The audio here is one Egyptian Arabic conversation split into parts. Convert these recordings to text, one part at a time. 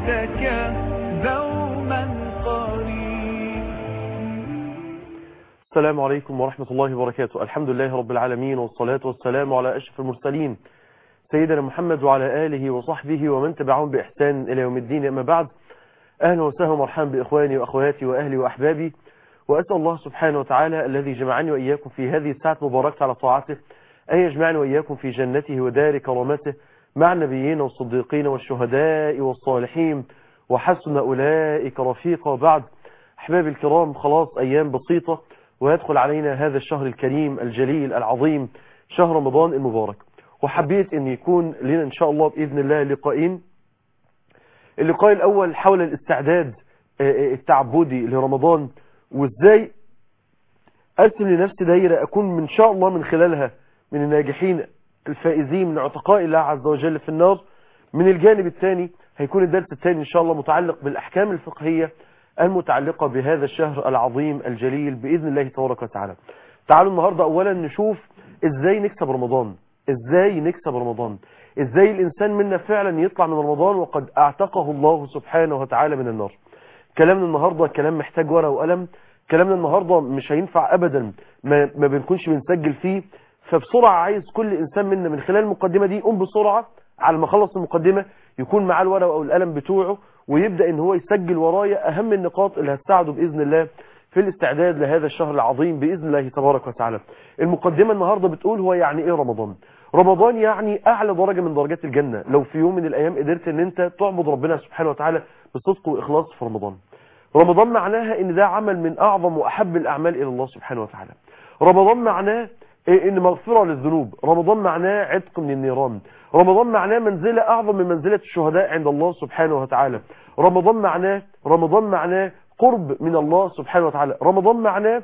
وجدك دوما قريب السلام عليكم ورحمة الله وبركاته الحمد لله رب العالمين والصلاة والسلام على أشرف المرسلين سيدنا محمد وعلى آله وصحبه ومن تبعهم بإحسان إلى يوم الدين أما بعد أهلا وسهلا ومرحبا بإخواني وأخواتي وأهلي وأحبابي وأسأل الله سبحانه وتعالى الذي جمعني وإياكم في هذه الساعة المباركة على طاعته أن يجمعني وإياكم في جنته ودار كرامته مع النبيين والصديقين والشهداء والصالحين وحسن أولئك رفيقا بعد أحبابي الكرام خلاص أيام بسيطة ويدخل علينا هذا الشهر الكريم الجليل العظيم شهر رمضان المبارك وحبيت أن يكون لنا إن شاء الله بإذن الله لقاءين اللقاء الأول حول الاستعداد التعبدي لرمضان وإزاي أرسم لنفسي دايرة أكون من شاء الله من خلالها من الناجحين الفائزين من عتقاء الله عز وجل في النار من الجانب الثاني هيكون الدرس الثاني إن شاء الله متعلق بالأحكام الفقهية المتعلقة بهذا الشهر العظيم الجليل بإذن الله تبارك وتعالى تعالوا النهاردة أولا نشوف إزاي نكسب رمضان إزاي نكسب رمضان إزاي الإنسان منا فعلا يطلع من رمضان وقد أعتقه الله سبحانه وتعالى من النار كلامنا النهاردة كلام محتاج ورقة وقلم كلامنا النهاردة مش هينفع أبدا ما, ما بنكونش بنسجل فيه فبسرعة عايز كل إنسان منا من خلال المقدمة دي يقوم بسرعة على ما خلص المقدمة يكون معاه الورقة أو القلم بتوعه ويبدأ ان هو يسجل ورايا اهم النقاط اللي هتساعده بإذن الله في الاستعداد لهذا الشهر العظيم بإذن الله تبارك وتعالى المقدمة النهاردة بتقول هو يعني ايه رمضان رمضان يعني اعلى درجة من درجات الجنة لو في يوم من الايام قدرت ان انت تعبد ربنا سبحانه وتعالى بصدق واخلاص في رمضان رمضان معناها ان ده عمل من اعظم واحب الاعمال الى الله سبحانه وتعالى رمضان معناه ان مغفرة للذنوب رمضان معناه عتق من النيران رمضان معناه منزلة اعظم من منزلة الشهداء عند الله سبحانه وتعالى رمضان معناه رمضان معناه قرب من الله سبحانه وتعالى رمضان معناه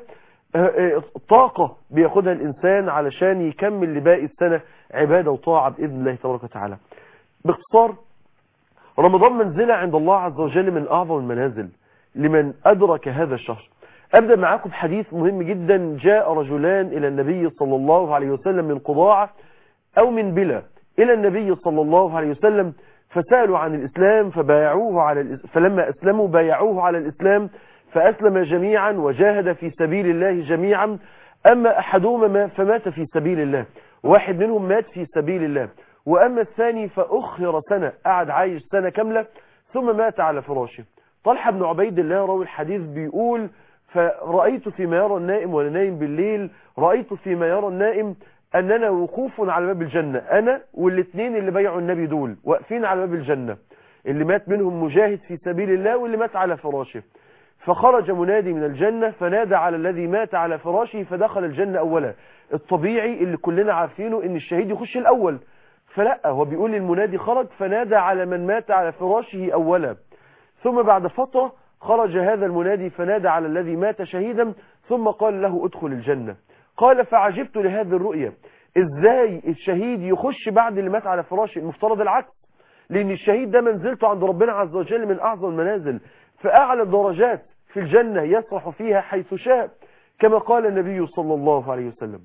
طاقة بياخدها الإنسان علشان يكمل لباقي السنة عبادة وطاعة بإذن الله تبارك وتعالى باختصار رمضان منزلة عند الله عز وجل من أعظم المنازل لمن أدرك هذا الشهر أبدأ معاكم حديث مهم جدا جاء رجلان إلى النبي صلى الله عليه وسلم من قضاعة أو من بلا إلى النبي صلى الله عليه وسلم فسألوا عن الإسلام فبايعوه على الإس... فلما أسلموا بايعوه على الإسلام فأسلم جميعا وجاهد في سبيل الله جميعا أما أحدهما ما فمات في سبيل الله واحد منهم مات في سبيل الله وأما الثاني فأخر سنة قعد عايش سنة كاملة ثم مات على فراشه طلحة بن عبيد الله راوي الحديث بيقول فرأيت فيما يرى النائم ولا نايم بالليل رأيت فيما يرى النائم أننا وقوف على باب الجنة أنا والاثنين اللي بيعوا النبي دول واقفين على باب الجنة اللي مات منهم مجاهد في سبيل الله واللي مات على فراشه فخرج منادي من الجنة فنادى على الذي مات على فراشه فدخل الجنة أولا الطبيعي اللي كلنا عارفينه ان الشهيد يخش الأول فلا هو بيقول المنادي خرج فنادى على من مات على فراشه أولا ثم بعد فترة خرج هذا المنادي فنادى على الذي مات شهيدا ثم قال له ادخل الجنة قال فعجبت لهذه الرؤية ازاي الشهيد يخش بعد اللي مات على فراشه المفترض العكس لان الشهيد ده منزلته عند ربنا عز وجل من اعظم المنازل فاعلى الدرجات في الجنة يسرح فيها حيث شاء كما قال النبي صلى الله عليه وسلم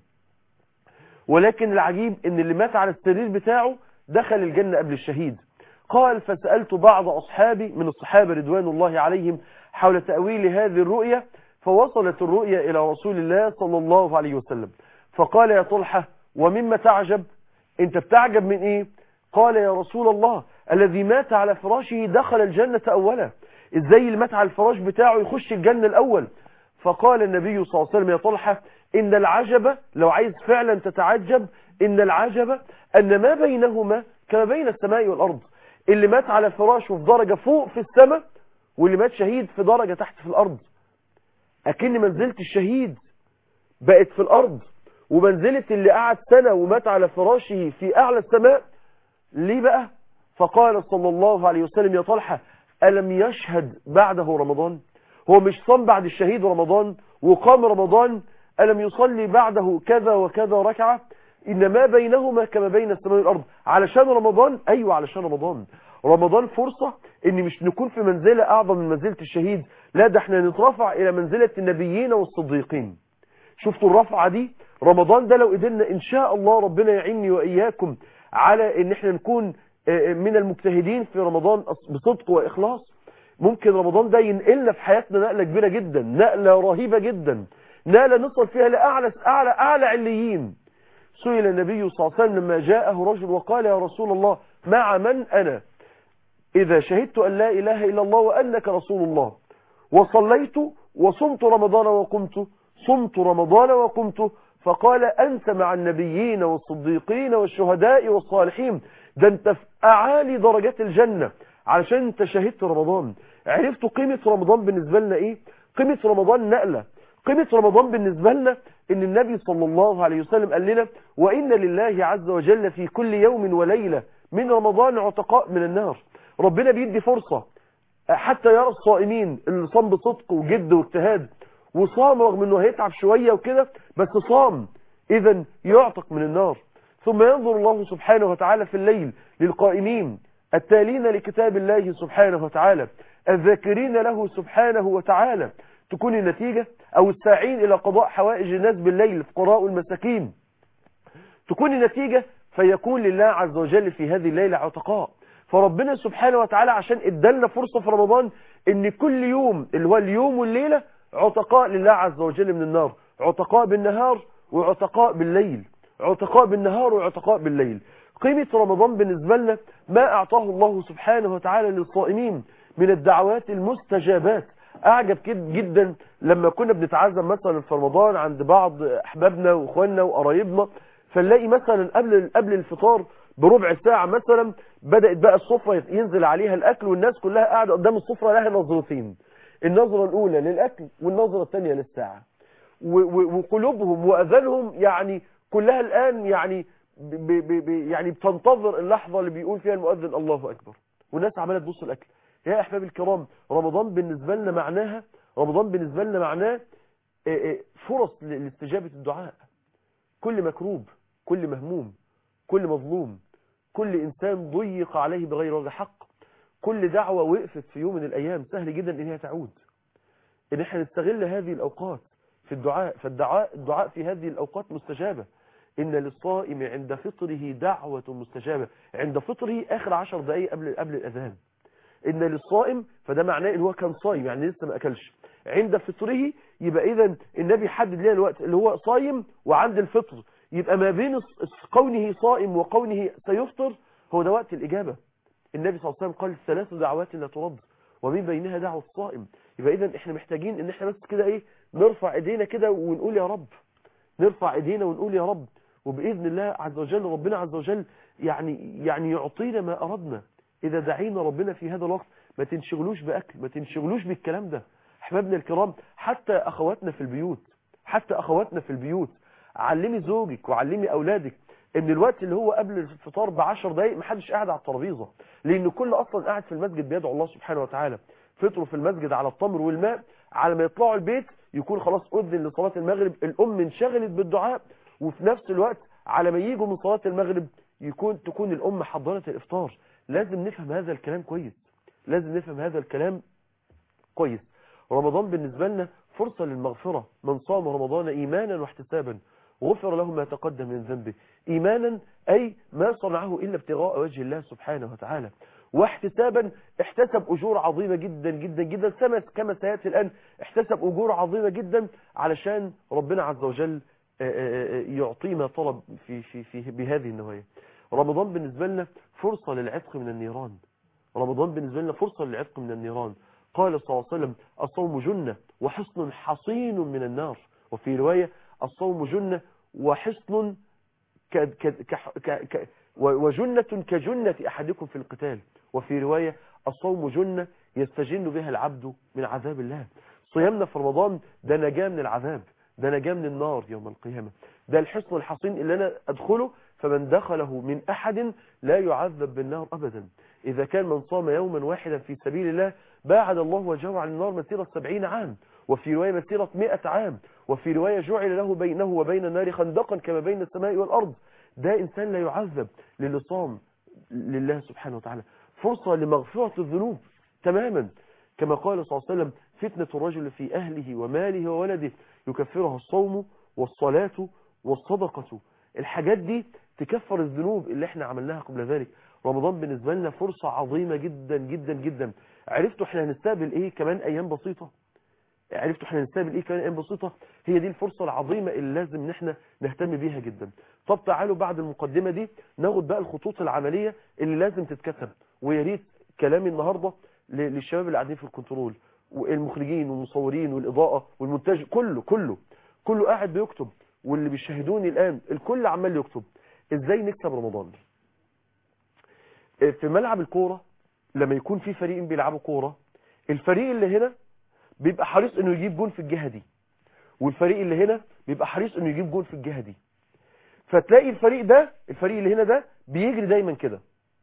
ولكن العجيب ان اللي مات على السرير بتاعه دخل الجنة قبل الشهيد قال فسألت بعض أصحابي من الصحابة رضوان الله عليهم حول تأويل هذه الرؤية فوصلت الرؤيا إلى رسول الله صلى الله عليه وسلم فقال يا طلحة ومما تعجب انت بتعجب من ايه قال يا رسول الله الذي مات على فراشه دخل الجنة أولا ازاي اللي مات على الفراش بتاعه يخش الجنة الأول فقال النبي صلى الله عليه وسلم يا طلحة إن العجب لو عايز فعلا تتعجب إن العجب أن ما بينهما كما بين السماء والأرض اللي مات على فراشه في درجة فوق في السماء واللي مات شهيد في درجة تحت في الأرض أكن منزلة الشهيد بقت في الأرض ومنزلة اللي قعد سنة ومات على فراشه في أعلى السماء ليه بقى فقال صلى الله عليه وسلم يا طلحة ألم يشهد بعده رمضان هو مش صام بعد الشهيد رمضان وقام رمضان ألم يصلي بعده كذا وكذا ركعة إن ما بينهما كما بين السماء والأرض علشان رمضان أيوة علشان رمضان رمضان فرصة ان مش نكون في منزلة اعظم من منزلة الشهيد لا ده احنا نترفع الى منزلة النبيين والصديقين شفتوا الرفعة دي رمضان ده لو قدرنا ان شاء الله ربنا يعيني واياكم على ان احنا نكون آه، من المجتهدين في رمضان أص- بصدق وإخلاص ممكن رمضان ده ينقلنا في حياتنا نقلة كبيرة جدا نقلة رهيبة جدا نقلة نصل فيها لأعلى أعلى أعلى عليين سئل النبي صلى الله عليه وسلم لما جاءه رجل وقال يا رسول الله مع من أنا إذا شهدت أن لا إله إلا الله وأنك رسول الله وصليت وصمت رمضان وقمت صمت رمضان وقمت فقال أنت مع النبيين والصديقين والشهداء والصالحين ده أنت في أعالي درجات الجنة علشان أنت شهدت رمضان عرفت قيمة رمضان بالنسبة لنا إيه قيمة رمضان نقلة قيمة رمضان بالنسبة لنا ان النبي صلى الله عليه وسلم قال لنا وإن لله عز وجل في كل يوم وليلة من رمضان عتقاء من النار ربنا بيدي فرصة حتى يرى الصائمين اللي صام بصدق وجد واجتهاد وصام رغم انه هيتعب شوية وكده بس صام اذا يعتق من النار ثم ينظر الله سبحانه وتعالى في الليل للقائمين التالين لكتاب الله سبحانه وتعالى الذاكرين له سبحانه وتعالى تكون النتيجة او الساعين الى قضاء حوائج الناس بالليل الفقراء والمساكين تكون النتيجة فيكون لله عز وجل في هذه الليلة عتقاء فربنا سبحانه وتعالى عشان ادالنا فرصة في رمضان ان كل يوم اللي هو اليوم والليلة عتقاء لله عز وجل من النار عتقاء بالنهار وعتقاء بالليل عتقاء بالنهار وعتقاء بالليل قيمة رمضان بالنسبة لنا ما أعطاه الله سبحانه وتعالى للصائمين من الدعوات المستجابات أعجب كد- جدا لما كنا بنتعزم مثلا في رمضان عند بعض أحبابنا وإخواننا وقرايبنا فنلاقي مثلا قبل قبل الفطار بربع ساعة مثلا بدأت بقى السفرة ينزل عليها الأكل والناس كلها قاعدة قدام السفرة لها نظرتين النظرة الأولى للأكل والنظرة الثانية للساعة و- و- وقلوبهم وأذانهم يعني كلها الآن يعني ب ب ب يعني بتنتظر اللحظة اللي بيقول فيها المؤذن الله أكبر والناس عمالة تبص الأكل يا أحباب الكرام رمضان بالنسبة لنا معناها رمضان بالنسبة لنا معناه آه، آه، فرص ل- لاستجابة الدعاء كل مكروب كل مهموم كل مظلوم كل إنسان ضيق عليه بغير وجه حق كل دعوة وقفت في يوم من الأيام سهل جدا إن هي تعود إن احنا نستغل هذه الأوقات في الدعاء فالدعاء الدعاء في هذه الأوقات مستجابة إن للصائم عند فطره دعوة مستجابة عند فطره آخر عشر دقايق قبل قبل الأذان إن للصائم فده معناه إن هو كان صايم يعني لسه ما أكلش عند فطره يبقى إذا النبي حدد لنا الوقت اللي هو صايم وعند الفطر يبقى ما بين الص- الص- كونه صائم وكونه سيفطر هو ده وقت الإجابة النبي صلى الله عليه وسلم قال ثلاث دعوات لا ترد ومن بينها دعوة الصائم يبقى إذا إحنا محتاجين إن إحنا بس كده إيه نرفع إيدينا كده ونقول يا رب نرفع إيدينا ونقول يا رب وبإذن الله عز وجل ربنا عز وجل يعني يعني يعطينا ما أردنا إذا دعينا ربنا في هذا الوقت ما تنشغلوش بأكل ما تنشغلوش بالكلام ده أحبابنا الكرام حتى أخواتنا في البيوت حتى أخواتنا في البيوت علمي زوجك وعلمي أولادك ان الوقت اللي هو قبل الفطار بعشر دقايق محدش قاعد على الترابيزه لان كل اصلا قاعد في المسجد بيدعو الله سبحانه وتعالى فطروا في المسجد على التمر والماء على ما يطلعوا البيت يكون خلاص اذن لصلاه المغرب الام انشغلت بالدعاء وفي نفس الوقت على ما يجوا من صلاه المغرب يكون تكون الام حضرت الافطار لازم نفهم هذا الكلام كويس لازم نفهم هذا الكلام كويس رمضان بالنسبة لنا فرصة للمغفرة من صام رمضان إيمانا واحتسابا غفر له ما تقدم من ذنبه إيمانا أي ما صنعه إلا ابتغاء وجه الله سبحانه وتعالى واحتسابا احتسب أجور عظيمة جدا جدا جدا كما كما سيأتي الآن احتسب أجور عظيمة جدا علشان ربنا عز وجل آه، آه، آه، يعطي ما طلب في في في بهذه النوايا رمضان بالنسبة لنا فرصة للعتق من النيران رمضان بالنسبة لنا فرصة للعتق من النيران قال صلى الله عليه وسلم الصوم جنة وحصن حصين من النار وفي رواية الصوم جنة وحصن ك ك ك ك ك وجنة كجنة أحدكم في القتال وفي رواية الصوم جنة يستجن بها العبد من عذاب الله صيامنا في رمضان ده نجاة من العذاب ده نجاة من النار يوم القيامة ده الحصن الحصين اللي أنا أدخله فمن دخله من أحد لا يعذب بالنار أبدا إذا كان من صام يوما واحدا في سبيل الله باعد الله وجهه عن النار مسيرة سبعين عام وفي رواية مسيرة مئة عام وفي رواية جعل له بينه وبين النار خندقا كما بين السماء والأرض ده إنسان لا يعذب للي صام لله سبحانه وتعالى فرصة لمغفرة الذنوب تماما كما قال صلى الله عليه وسلم فتنة الرجل في أهله وماله وولده يكفرها الصوم والصلاة والصدقة الحاجات دي تكفر الذنوب اللي احنا عملناها قبل ذلك رمضان بالنسبة لنا فرصة عظيمة جدا جدا جدا عرفتوا احنا هنستقبل ايه كمان ايام بسيطة عرفتوا احنا هنستقبل ايه كمان ايام بسيطة هي دي الفرصة العظيمة اللي لازم ان احنا نهتم بيها جدا طب تعالوا بعد المقدمة دي ناخد بقى الخطوط العملية اللي لازم تتكتب ويا ريت كلامي النهاردة ل- للشباب اللي قاعدين في الكنترول والمخرجين والمصورين والإضاءة والمونتاج كله كله كله قاعد بيكتب واللي بيشاهدوني الآن الكل عمال يكتب ازاي نكسب رمضان في ملعب الكورة لما يكون في فريقين بيلعبوا كورة الفريق اللي هنا بيبقى حريص انه يجيب جون في الجهة دي والفريق اللي هنا بيبقى حريص انه يجيب جون في الجهة دي فتلاقي الفريق ده الفريق اللي هنا ده بيجري دايما كده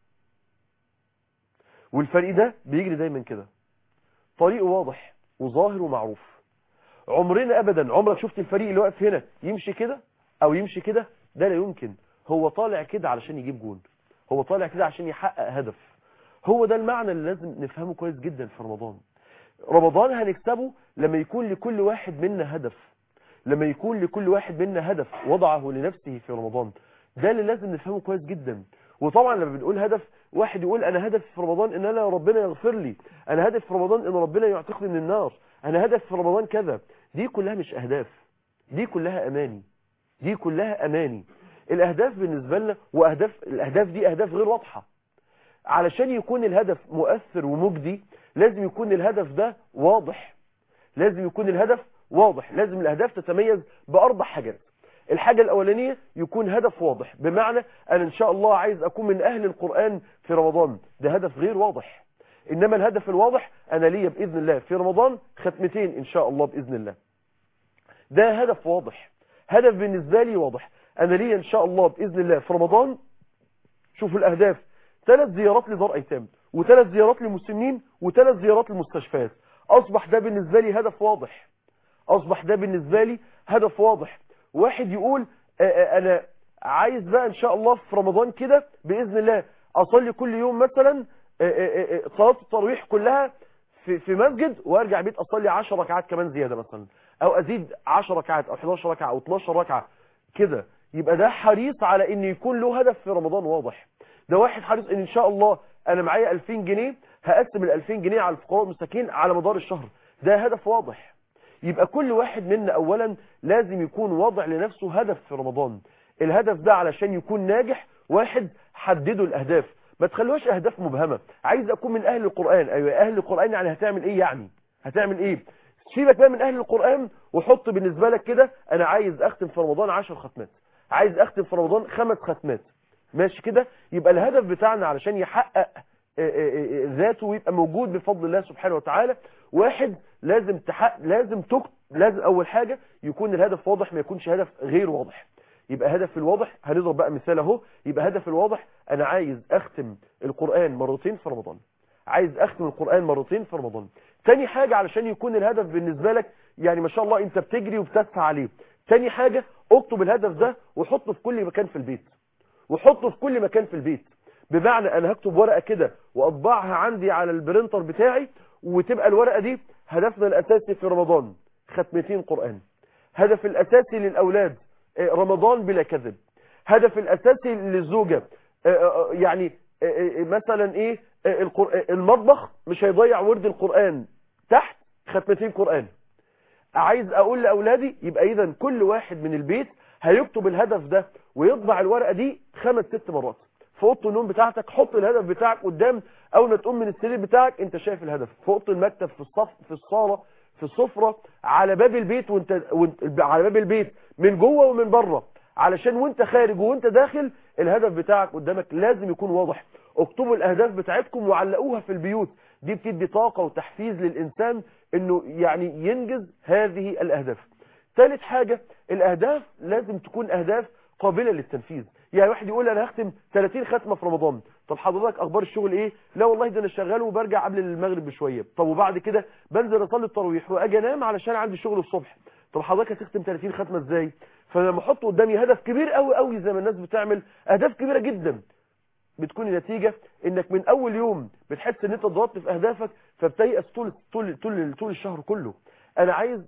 والفريق ده بيجري دايما كده طريقه واضح وظاهر ومعروف عمرنا ابدا عمرك شفت الفريق اللي واقف هنا يمشي كده او يمشي كده ده لا يمكن هو طالع كده علشان يجيب جون هو طالع كده عشان يحقق هدف هو ده المعنى اللي لازم نفهمه كويس جدا في رمضان رمضان هنكسبه لما يكون لكل واحد منا هدف لما يكون لكل واحد منا هدف وضعه لنفسه في رمضان ده اللي لازم نفهمه كويس جدا وطبعا لما بنقول هدف واحد يقول انا هدف في رمضان ان انا ربنا يغفر لي انا هدف في رمضان ان ربنا يعتقني من النار انا هدف في رمضان كذا دي كلها مش اهداف دي كلها اماني دي كلها اماني الاهداف بالنسبه لنا واهداف الاهداف دي اهداف غير واضحه علشان يكون الهدف مؤثر ومجدي لازم يكون الهدف ده واضح لازم يكون الهدف واضح لازم الاهداف تتميز باربع حاجات الحاجة الاولانية يكون هدف واضح بمعنى انا ان شاء الله عايز اكون من اهل القرآن في رمضان ده هدف غير واضح انما الهدف الواضح انا ليا باذن الله في رمضان ختمتين ان شاء الله باذن الله ده هدف واضح هدف بالنسبة لي واضح انا ليا ان شاء الله باذن الله في رمضان شوفوا الاهداف ثلاث زيارات لدار ايتام وثلاث زيارات لمسنين وثلاث زيارات لمستشفيات اصبح ده بالنسبة لي هدف واضح اصبح ده بالنسبة لي هدف واضح واحد يقول آه، آه، انا عايز بقى ان شاء الله في رمضان كده باذن الله اصلي كل يوم مثلا آه، آه، آه، صلاه التراويح كلها في في مسجد وارجع بيت اصلي 10 ركعات كمان زياده مثلا او ازيد 10 ركعات او 11 ركعه او 12 ركعه كده يبقى ده حريص على ان يكون له هدف في رمضان واضح ده واحد حريص ان ان شاء الله انا معايا 2000 جنيه هقسم ال 2000 جنيه على الفقراء والمساكين على مدار الشهر ده هدف واضح يبقى كل واحد منا اولا لازم يكون واضع لنفسه هدف في رمضان الهدف ده علشان يكون ناجح واحد حددوا الاهداف ما تخلوهاش اهداف مبهمه عايز اكون من اهل القران ايوه اهل القران يعني هتعمل ايه يعني هتعمل ايه سيبك بقى من اهل القران وحط بالنسبه لك كده انا عايز اختم في رمضان 10 ختمات عايز اختم في رمضان خمس ختمات ماشي كده يبقى الهدف بتاعنا علشان يحقق آه، آه، آه، ذاته ويبقى موجود بفضل الله سبحانه وتعالى واحد لازم تحقق لازم تكتب لازم اول حاجة يكون الهدف واضح ما يكونش هدف غير واضح يبقى هدف الواضح هنضرب بقى مثال اهو يبقى هدف الواضح انا عايز اختم القرآن مرتين في رمضان عايز اختم القرآن مرتين في رمضان تاني حاجة علشان يكون الهدف بالنسبة لك يعني ما شاء الله انت بتجري وبتسعى عليه تاني حاجة اكتب الهدف ده وحطه في كل مكان في البيت وحطه في كل مكان في البيت بمعنى انا هكتب ورقة كده واطبعها عندي على البرينتر بتاعي وتبقى الورقة دي هدفنا الاساسي في رمضان ختمتين قرآن هدف الاساسي للاولاد آه، رمضان بلا كذب هدف الاساسي للزوجة آه، آه، يعني آه، آه، مثلا ايه آه، القر- آه، المطبخ مش هيضيع ورد القرآن تحت ختمتين قرآن عايز اقول لاولادي يبقى اذا كل واحد من البيت هيكتب الهدف ده ويطبع الورقه دي خمس ست مرات في اوضه النوم بتاعتك حط الهدف بتاعك قدام اول ما تقوم من السرير بتاعك انت شايف الهدف في اوضه المكتب في الصف في الصاله في السفره على باب البيت وانت, وانت على باب البيت من جوه ومن بره علشان وانت خارج وانت داخل الهدف بتاعك قدامك لازم يكون واضح اكتبوا الاهداف بتاعتكم وعلقوها في البيوت دي بتدي طاقة وتحفيز للإنسان انه يعني ينجز هذه الأهداف ثالث حاجة الأهداف لازم تكون أهداف قابلة للتنفيذ يعني واحد يقول أنا هختم 30 ختمة في رمضان طب حضرتك أخبار الشغل إيه لا والله ده أنا شغال وبرجع قبل المغرب بشوية طب وبعد كده بنزل أصلي التراويح وأجي أنام علشان عندي شغل الصبح طب حضرتك هتختم 30 ختمة إزاي فلما أحط قدامي هدف كبير قوي قوي زي ما الناس بتعمل أهداف كبيرة جدا بتكون النتيجة انك من اول يوم بتحس ان انت ضغطت في اهدافك فبتيأس طول طول طول طول الشهر كله انا عايز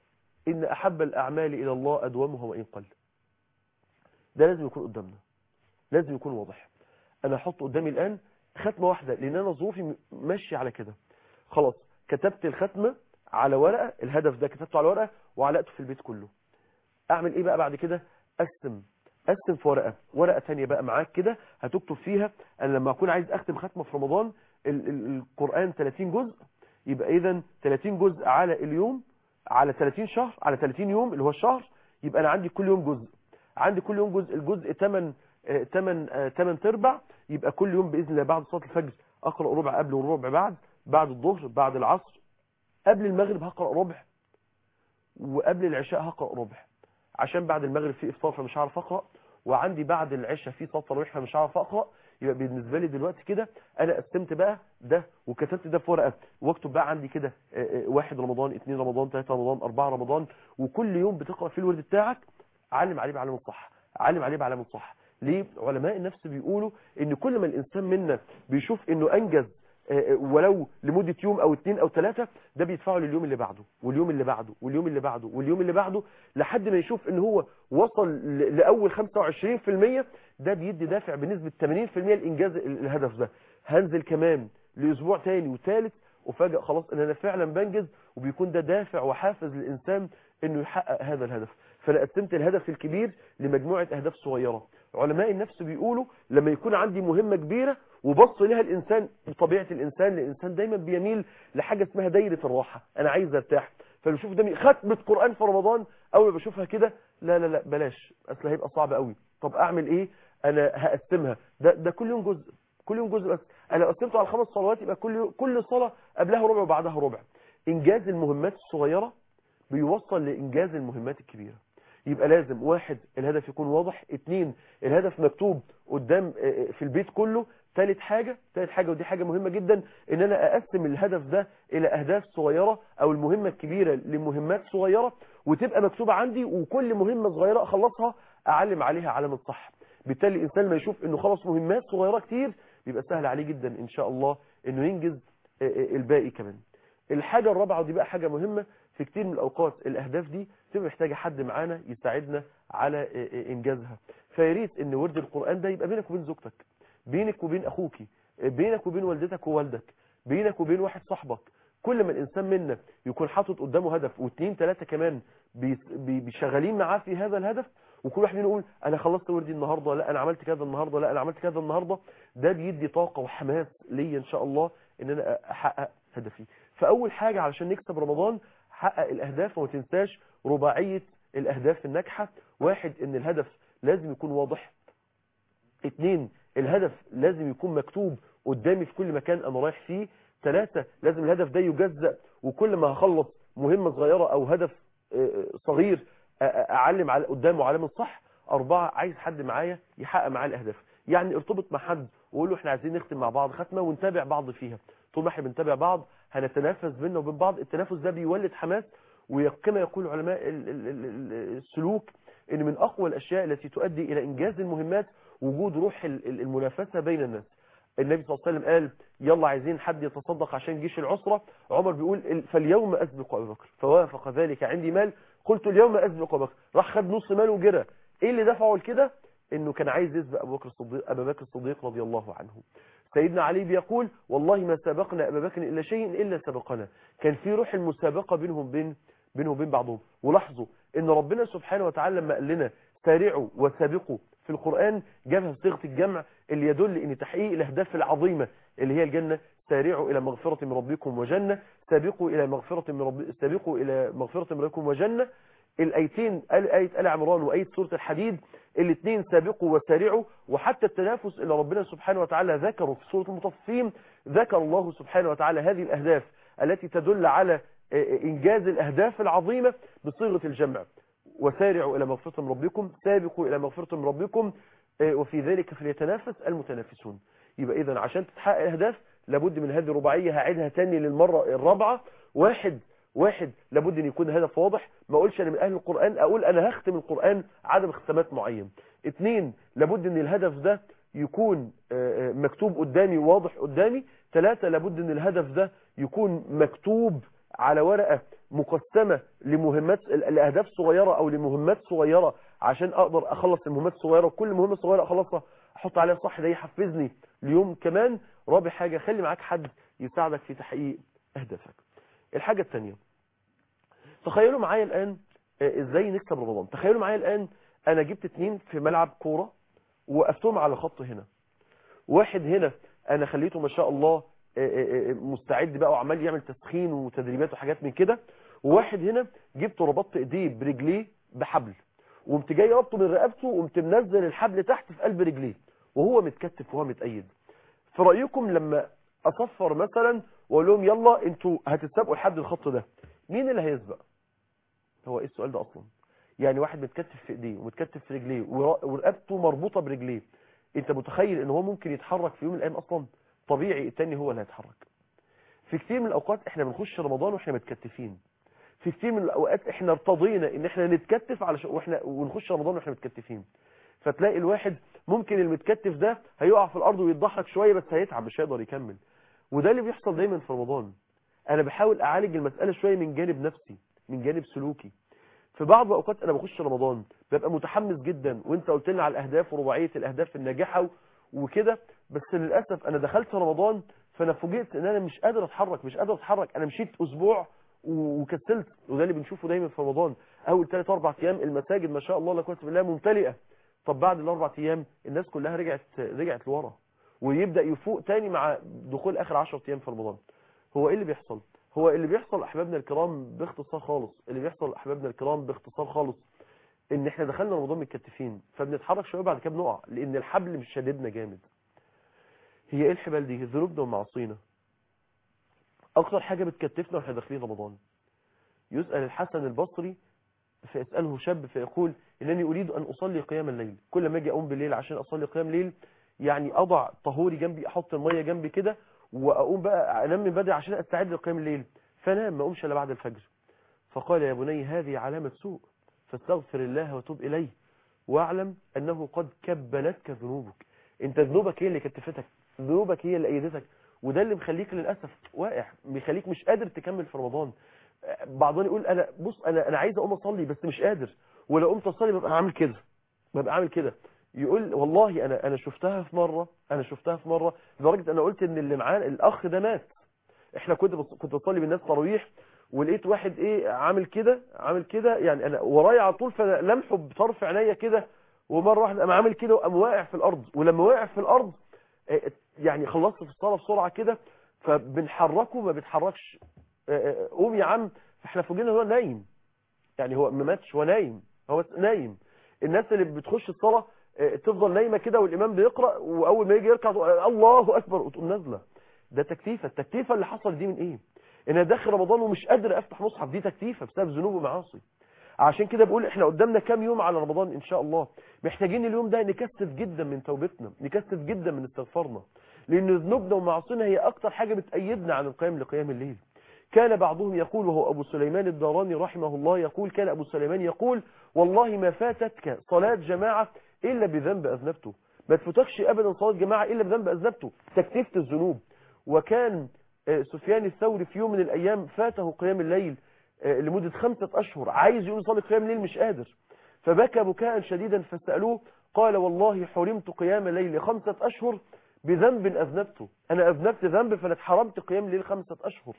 ان احب الاعمال الى الله ادومها وان قل ده لازم يكون قدامنا لازم يكون واضح انا هحط قدامي الان ختمه واحده لان انا ظروفي ماشيه على كده خلاص كتبت الختمه على ورقه الهدف ده كتبته على ورقه وعلقته في البيت كله اعمل ايه بقى بعد كده اقسم قسم في ورقه ورقه ثانيه بقى معاك كده هتكتب فيها انا لما اكون عايز اختم ختمه في رمضان ال ال القران 30 جزء يبقى اذا 30 جزء على اليوم على 30 شهر على 30 يوم اللي هو الشهر يبقى انا عندي كل يوم جزء عندي كل يوم جزء الجزء 8 8 8 ارباع يبقى كل يوم باذن الله بعد صلاه الفجر اقرا ربع قبل والربع بعد بعد الظهر بعد العصر قبل المغرب هقرا ربع وقبل العشاء هقرا ربع عشان بعد المغرب في افطار فمش هعرف اقرا وعندي بعد العشاء في صلاه تراويح فمش هعرف اقرا يبقى بالنسبه لي دلوقتي كده انا قسمت بقى ده وكتبت ده في ورقه واكتب بقى عندي كده واحد رمضان اثنين رمضان ثلاثة رمضان أربعة رمضان وكل يوم بتقرا فيه الورد بتاعك علم عليه بعلامه صح علم عليه بعلامه صح ليه علماء النفس بيقولوا ان كل ما الانسان منا بيشوف انه انجز ولو لمدة يوم او اتنين او ثلاثة ده بيدفعه لليوم اللي بعده واليوم اللي بعده واليوم اللي بعده واليوم اللي بعده لحد ما يشوف ان هو وصل لاول 25% ده بيدي دافع بنسبة 80% لانجاز الهدف ده هنزل كمان لاسبوع تاني وثالث وفجأة خلاص ان انا فعلا بنجز وبيكون ده دافع وحافز للانسان انه يحقق هذا الهدف فانا قسمت الهدف الكبير لمجموعة اهداف صغيرة علماء النفس بيقولوا لما يكون عندي مهمة كبيرة وبص لها الانسان بطبيعة الانسان الانسان دايما بيميل لحاجة اسمها دايرة الراحة انا عايز ارتاح فبشوف قدامي ختمة قرآن في رمضان اول ما بشوفها كده لا لا لا بلاش اصل هيبقى صعب قوي طب اعمل ايه انا هقسمها ده ده كل يوم جزء كل يوم جزء بس انا قسمته على خمس صلوات يبقى كل كل صلاة قبلها ربع وبعدها ربع انجاز المهمات الصغيرة بيوصل لانجاز المهمات الكبيرة يبقى لازم واحد الهدف يكون واضح اتنين الهدف مكتوب قدام في البيت كله ثالث حاجة ثالث حاجة ودي حاجة مهمة جدا ان انا اقسم الهدف ده الى اهداف صغيرة او المهمة الكبيرة لمهمات صغيرة وتبقى مكتوبة عندي وكل مهمة صغيرة اخلصها اعلم عليها علامة صح بالتالي الانسان ما يشوف انه خلص مهمات صغيرة كتير بيبقى سهل عليه جدا ان شاء الله انه ينجز الباقي كمان الحاجة الرابعة ودي بقى حاجة مهمة في كتير من الأوقات الأهداف دي تبقى محتاجة حد معانا يساعدنا على إنجازها فياريت إن ورد القرآن ده يبقى بينك وبين زوجتك بينك وبين أخوك بينك وبين والدتك ووالدك بينك وبين واحد صاحبك كل ما الإنسان منا يكون حاطط قدامه هدف واثنين ثلاثة كمان بيشغلين معاه في هذا الهدف وكل واحد يقول أنا خلصت وردي النهاردة لا أنا عملت كذا النهاردة لا أنا عملت كذا النهاردة ده بيدي طاقة وحماس ليا إن شاء الله إن أنا أحقق هدفي فأول حاجة علشان نكسب رمضان حقق الأهداف وما تنساش رباعية الأهداف الناجحة واحد إن الهدف لازم يكون واضح اتنين الهدف لازم يكون مكتوب قدامي في كل مكان أنا رايح فيه ثلاثة لازم الهدف ده يجزأ وكل ما هخلص مهمة صغيرة أو هدف صغير أعلم على قدامه علامة صح أربعة عايز حد معايا يحقق معاه الأهداف يعني ارتبط مع حد وقول له احنا عايزين نختم مع بعض ختمة ونتابع بعض فيها طول ما احنا بنتابع بعض هنتنافس بيننا وبين بعض التنافس ده بيولد حماس وكما يقول علماء السلوك ان من اقوى الاشياء التي تؤدي الى انجاز المهمات وجود روح المنافسة بين الناس النبي صلى الله عليه وسلم قال يلا عايزين حد يتصدق عشان جيش العسرة عمر بيقول فاليوم أسبق أبو بكر فوافق ذلك عندي مال قلت اليوم أسبق أبو بكر راح خد نص ماله وجرى ايه اللي دفعه لكده انه كان عايز يسبق ابو بكر الصديق ابا بكر الصديق رضي الله عنه سيدنا علي بيقول والله ما سبقنا ابا بكر الا شيء الا سبقنا كان في روح المسابقه بينهم بين بينهم وبين بعضهم ولاحظوا ان ربنا سبحانه وتعالى لما قال لنا سارعوا وسابقوا في القرآن جابها بصيغه الجمع اللي يدل ان تحقيق الاهداف العظيمة اللي هي الجنة سارعوا الى مغفرة من ربكم وجنة سابقوا الى مغفرة من رب سابقوا الى مغفرة من ربكم وجنة الايتين آية آل عمران وآية سورة الحديد الاثنين سابقوا وسارعوا وحتى التنافس اللي ربنا سبحانه وتعالى ذكره في سورة المطففين ذكر الله سبحانه وتعالى هذه الأهداف التي تدل على إنجاز الأهداف العظيمة بصيغة الجمع وسارعوا إلى مغفرة من ربكم سابقوا إلى مغفرة من ربكم وفي ذلك فليتنافس المتنافسون يبقى إذا عشان تتحقق الأهداف لابد من هذه الرباعية هعيدها تاني للمرة الرابعة واحد واحد لابد ان يكون هدف واضح ما اقولش انا من اهل القرآن اقول انا هختم القرآن عدم ختمات معين اتنين لابد ان الهدف ده يكون مكتوب قدامي واضح قدامي ثلاثة لابد ان الهدف ده يكون مكتوب على ورقة مقسمة لمهمات الاهداف صغيرة او لمهمات صغيرة عشان اقدر اخلص المهمات الصغيرة وكل مهمة صغيرة اخلصها احط عليها صح ده يحفزني ليوم كمان رابع حاجة خلي معاك حد يساعدك في تحقيق اهدافك الحاجة الثانية تخيلوا معايا الان آه، ازاي نكسب رمضان تخيلوا معايا الان انا جبت اتنين في ملعب كورة وقفتهم على خط هنا واحد هنا انا خليته ما شاء الله آه، آه، آه، مستعد بقى وعمال يعمل تسخين وتدريبات وحاجات من كده وواحد هنا جبته ربطت ايديه برجليه بحبل وقمت جاي ربطه من رقبته وقمت منزل الحبل تحت في قلب رجليه وهو متكتف وهو متأيد في رأيكم لما اصفر مثلا واقول لهم يلا انتوا هتتسابقوا لحد الخط ده مين اللي هيسبق هو ايه السؤال ده اصلا يعني واحد متكتف في ايديه ومتكتف في رجليه ورا- ورقبته مربوطه برجليه انت متخيل ان هو ممكن يتحرك في يوم من الايام اصلا طبيعي التاني هو اللي هيتحرك في كتير من الاوقات احنا بنخش رمضان واحنا متكتفين في كتير من الاوقات احنا ارتضينا ان احنا نتكتف على ش... واحنا ونخش رمضان واحنا متكتفين فتلاقي الواحد ممكن المتكتف ده هيقع في الارض ويتضحك شويه بس هيتعب مش هيقدر يكمل وده اللي بيحصل دايما في رمضان انا بحاول اعالج المساله شويه من جانب نفسي من جانب سلوكي في بعض الاوقات انا بخش رمضان ببقى متحمس جدا وانت قلت لنا على الاهداف ورباعيه الاهداف الناجحه و- وكده بس للاسف انا دخلت رمضان فانا فوجئت ان انا مش قادر اتحرك مش قادر اتحرك انا مشيت اسبوع و- وكسلت وده اللي بنشوفه دايما في رمضان اول 3 4 ايام المساجد ما شاء الله لا قوه الا بالله ممتلئه طب بعد الاربع ايام الناس كلها رجعت رجعت لورا ويبدا يفوق تاني مع دخول اخر 10 ايام في رمضان هو ايه اللي بيحصل هو اللي بيحصل احبابنا الكرام باختصار خالص اللي بيحصل احبابنا الكرام باختصار خالص ان احنا دخلنا رمضان متكتفين فبنتحرك شويه بعد كده بنقع لان الحبل مش شاددنا جامد هي ايه الحبال دي ذنوبنا ومعاصينا اكتر حاجه بتكتفنا واحنا داخلين رمضان يسال الحسن البصري فيساله شاب فيقول انني اريد ان اصلي قيام الليل كل ما اجي اقوم بالليل عشان اصلي قيام ليل يعني اضع طهوري جنبي احط الميه جنبي كده واقوم بقى انام من بدري عشان استعد لقيام الليل فنام ما اقومش الا بعد الفجر فقال يا بني هذه علامه سوء فاستغفر الله وتوب اليه واعلم انه قد كبلتك ذنوبك انت ذنوبك هي اللي كتفتك ذنوبك هي اللي ايدتك وده اللي مخليك للاسف واقع مخليك مش قادر تكمل في رمضان بعضهم يقول انا بص انا انا عايز اقوم اصلي بس مش قادر ولو قمت اصلي ببقى عامل كده ببقى عامل كده يقول والله انا انا شفتها في مره انا شفتها في مره لدرجه انا قلت ان اللي معاه الاخ ده مات احنا كنت بص- كنت بصلي بالناس تراويح ولقيت واحد ايه عامل كده عامل كده يعني انا ورايا على طول فلمحه بطرف عينيا كده ومره واحده قام عامل كده وقام واقع في الارض ولما وقع في الارض آه، يعني خلصت في الصلاه بسرعه كده فبنحركه ما بيتحركش آه، آه، قوم يا عم فاحنا فوجئنا هو نايم يعني هو ما ماتش هو نايم هو بس نايم الناس اللي بتخش الصلاه آه، تفضل نايمه كده والامام بيقرا واول ما يجي يركع تقول الله اكبر وتقوم نازله ده تكتيفه التكتيفه اللي حصل دي من ايه ان أنا داخل رمضان ومش قادر افتح مصحف دي تكتيفه بسبب ذنوب ومعاصي عشان كده بقول احنا قدامنا كام يوم على رمضان ان شاء الله محتاجين اليوم ده نكثف جدا من توبتنا نكثف جدا من استغفارنا لان ذنوبنا ومعاصينا هي اكتر حاجه بتأيدنا عن القيام لقيام الليل كان بعضهم يقول وهو أبو سليمان الداراني رحمه الله يقول كان أبو سليمان يقول والله ما فاتتك صلاة جماعة إلا بذنب أذنبته ما تفوتكش أبدا صلاة جماعة إلا بذنب أذنبته تكتيفة الذنوب وكان آه، سفيان الثوري في يوم من الأيام فاته قيام الليل آه، لمدة خمسة أشهر عايز يقول صلي قيام الليل مش قادر فبكى بكاء شديدا فسألوه قال والله حرمت قيام الليل خمسة أشهر بذنب أذنبته أنا أذنبت ذنب فأنا اتحرمت قيام الليل خمسة أشهر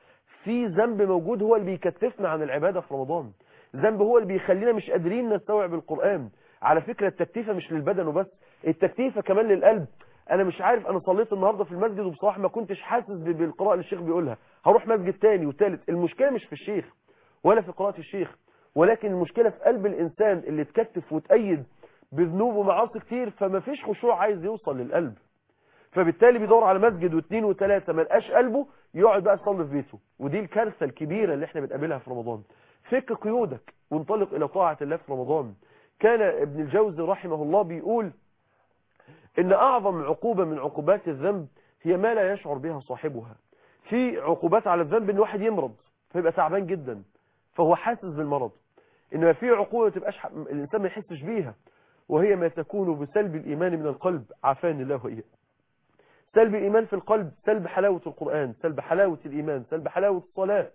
في ذنب موجود هو اللي بيكتفنا عن العبادة في رمضان ذنب هو اللي بيخلينا مش قادرين نستوعب القرآن على فكرة التكتيفة مش للبدن وبس التكتيفة كمان للقلب انا مش عارف انا صليت النهاردة في المسجد وبصراحة ما كنتش حاسس ب- بالقراءة اللي الشيخ بيقولها هروح مسجد تاني وتالت المشكلة مش في الشيخ ولا في قراءة الشيخ ولكن المشكلة في قلب الانسان اللي اتكتف وتأيد بذنوب ومعاصي كتير فما فيش خشوع عايز يوصل للقلب فبالتالي بيدور على مسجد واثنين وثلاثة ما لقاش قلبه يقعد بقى يصلي في بيته ودي الكارثة الكبيرة اللي احنا بنقابلها في رمضان فك قيودك وانطلق الى طاعة الله في رمضان كان ابن الجوزي رحمه الله بيقول ان اعظم عقوبة من عقوبات الذنب هي ما لا يشعر بها صاحبها في عقوبات على الذنب ان واحد يمرض فيبقى تعبان جدا فهو حاسس بالمرض انما في عقوبة ما تبقاش ح- الانسان ما يحسش بيها وهي ما تكون بسلب الايمان من القلب عافاني الله واياه سلب الإيمان في القلب سلب حلاوة القرآن سلب حلاوة الإيمان سلب حلاوة الصلاة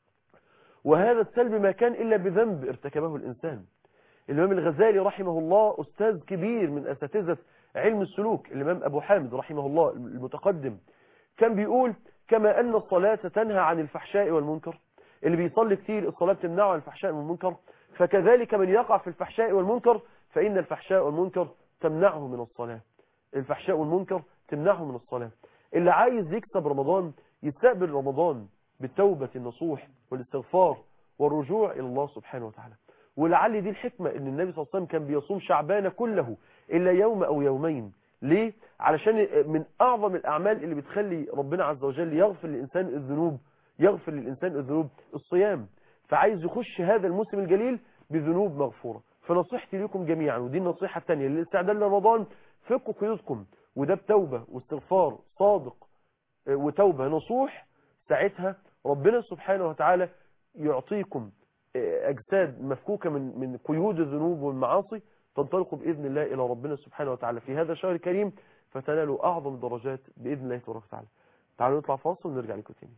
وهذا السلب ما كان إلا بذنب ارتكبه الإنسان الإمام الغزالي رحمه الله أستاذ كبير من أساتذة علم السلوك الإمام أبو حامد رحمه الله المتقدم كان بيقول كما أن الصلاة تنهى عن الفحشاء والمنكر اللي بيصلي كتير الصلاة بتمنعه عن الفحشاء والمنكر فكذلك من يقع في الفحشاء والمنكر فإن الفحشاء والمنكر تمنعه من الصلاة الفحشاء والمنكر تمنعه من الصلاة اللي عايز يكسب رمضان يستقبل رمضان بالتوبة النصوح والاستغفار والرجوع إلى الله سبحانه وتعالى ولعل دي الحكمة ان النبي صلى الله عليه وسلم كان بيصوم شعبان كله إلا يوم أو يومين ليه؟ علشان من أعظم الأعمال اللي بتخلي ربنا عز وجل يغفر للإنسان الذنوب يغفر للإنسان الذنوب الصيام فعايز يخش هذا الموسم الجليل بذنوب مغفورة فنصيحتي لكم جميعا ودي النصيحة الثانية للاستعداد لرمضان فكوا قيودكم وده بتوبة واستغفار صادق وتوبة نصوح ساعتها ربنا سبحانه وتعالى يعطيكم أجساد مفكوكة من من قيود الذنوب والمعاصي تنطلقوا بإذن الله إلى ربنا سبحانه وتعالى في هذا الشهر الكريم فتنالوا أعظم الدرجات بإذن الله تبارك وتعالى تعالوا نطلع فاصل ونرجع لكم تاني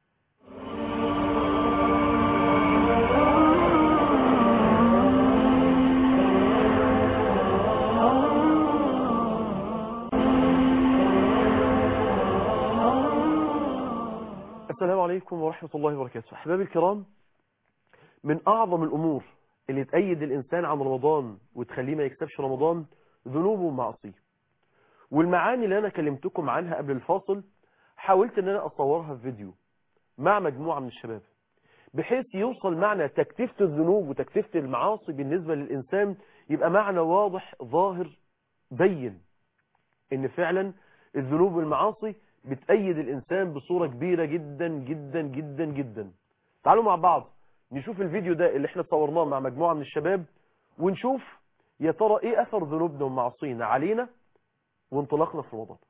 السلام عليكم ورحمة الله وبركاته أحبابي الكرام من أعظم الأمور اللي تأيد الإنسان عن رمضان وتخليه ما يكسبش رمضان ذنوبه ومعصيه والمعاني اللي أنا كلمتكم عنها قبل الفاصل حاولت أن أنا أصورها في فيديو مع مجموعة من الشباب بحيث يوصل معنى تكتيفة الذنوب وتكتيفة المعاصي بالنسبة للإنسان يبقى معنى واضح ظاهر بين ان فعلا الذنوب والمعاصي بتأيد الإنسان بصورة كبيرة جدا جدا جدا جدا تعالوا مع بعض نشوف الفيديو ده اللي احنا صورناه مع مجموعة من الشباب ونشوف يا ترى ايه أثر ذنوبنا ومعاصينا علينا وانطلاقنا في رمضان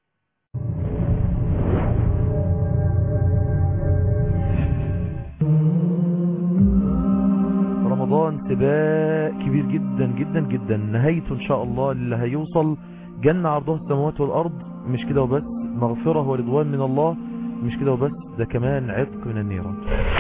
رمضان سباق كبير جدا جدا جدا نهايته ان شاء الله اللي هيوصل جنة عرضها السماوات والارض مش كده وبس مغفرة ورضوان من الله مش كده وبس ده كمان عتق من النيران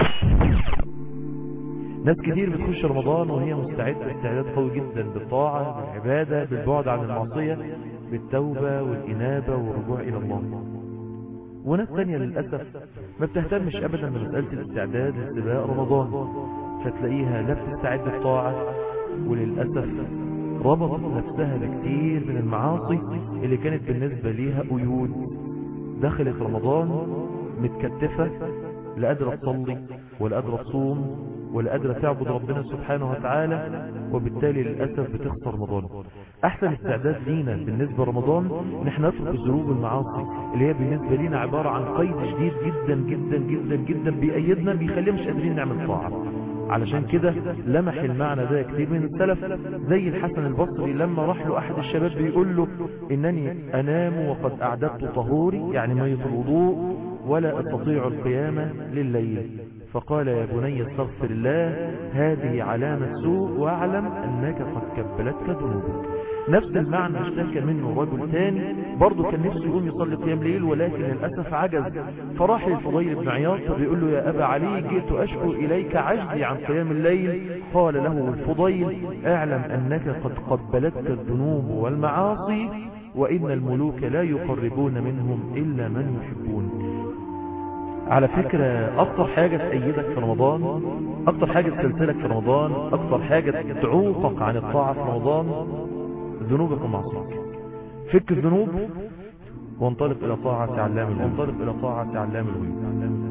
ناس كتير بتخش رمضان وهي مستعدة استعداد قوي جدا بالطاعة بالعبادة بالبعد عن المعصية بالتوبة والإنابة والرجوع إلى الله وناس تانية للأسف ما بتهتمش أبدا بمسألة الاستعداد لسباق رمضان فتلاقيها لا بتستعد الطاعة وللأسف ربطت نفسها بكتير من المعاصي اللي كانت بالنسبة ليها قيود دخلت رمضان متكتفة لا قادرة تصلي ولا قادرة تصوم ولا قادرة تعبد ربنا سبحانه وتعالى وبالتالي للأسف بتخسر رمضان أحسن استعداد لينا بالنسبة لرمضان ان احنا نترك الذنوب والمعاصي اللي هي بالنسبة لينا عبارة عن قيد شديد جدا جدا جدا جدا بيأيدنا بيخلينا مش قادرين نعمل طاعة علشان كده لمح المعنى ده كتير من السلف زي الحسن البصري لما راح له احد الشباب بيقول له انني انام وقد اعددت طهوري يعني مية الوضوء ولا استطيع القيامة لليل فقال يا بني استغفر الله هذه علامة سوء واعلم انك قد كبلتك ذنوبك نفس المعنى اشتكى منه رجل تاني برضه كان نفسه يقوم يصلي قيام ليل ولكن للأسف عجز فراح للفضيل بن عياض فبيقول له يا أبا علي جئت أشكو إليك عجزي عن قيام الليل قال له الفضيل اعلم أنك قد قبلتك الذنوب والمعاصي وإن الملوك لا يقربون منهم إلا من يحبون على فكرة أكتر حاجة تأيدك في رمضان أكتر حاجة تسلسلك في رمضان أكتر حاجة تعوقك عن الطاعة في رمضان ذنوبك ومعصيتك فك الذنوب وانطلق إلى طاعة علام الغيوب وانطلق إلى طاعة علام الغيوب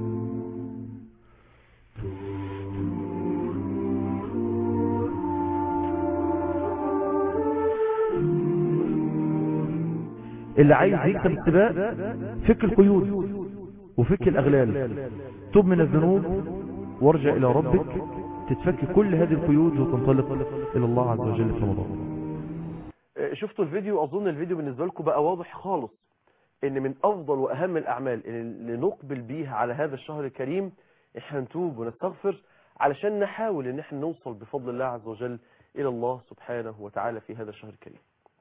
اللي عايز يكسب السباق فك القيود وفك الأغلال تب من الذنوب وارجع إلى ربك تتفك كل هذه القيود وتنطلق إلى الله عز وجل في رمضان شفتوا الفيديو أظن الفيديو بالنسبة لكم بقى واضح خالص ان من افضل واهم الاعمال اللي نقبل بيها على هذا الشهر الكريم احنا نتوب ونستغفر علشان نحاول ان احنا نوصل بفضل الله عز وجل الى الله سبحانه وتعالى في هذا الشهر الكريم